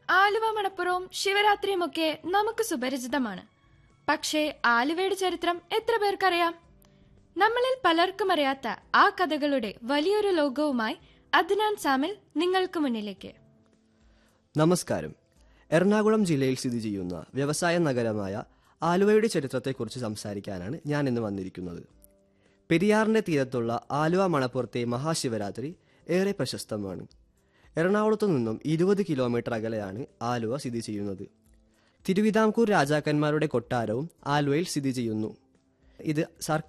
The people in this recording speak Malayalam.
ആലുവ മണപ്പുറവും ശിവരാത്രിയുമൊക്കെ നമുക്ക് സുപരിചിതമാണ് പക്ഷേ ആലുവയുടെ ചരിത്രം എത്ര പേർക്കറിയാം നമ്മളിൽ പലർക്കും അറിയാത്ത ആ കഥകളുടെ വലിയൊരു ലോകവുമായി അദ്നാൻ സാമിൽ നിങ്ങൾക്ക് മുന്നിലേക്ക് നമസ്കാരം എറണാകുളം ജില്ലയിൽ സ്ഥിതി ചെയ്യുന്ന വ്യവസായ നഗരമായ ആലുവയുടെ ചരിത്രത്തെക്കുറിച്ച് സംസാരിക്കാനാണ് ഞാൻ ഇന്ന് വന്നിരിക്കുന്നത് പെരിയാറിന്റെ തീരത്തുള്ള ആലുവ മണപ്പുറത്തെ മഹാശിവരാത്രി ഏറെ പ്രശസ്തമാണ് എറണാകുളത്തു നിന്നും ഇരുപത് കിലോമീറ്റർ അകലെയാണ് ആലുവ സ്ഥിതി ചെയ്യുന്നത് തിരുവിതാംകൂർ രാജാക്കന്മാരുടെ കൊട്ടാരവും ആലുവയിൽ സ്ഥിതി ചെയ്യുന്നു ഇത് സർക്കാർ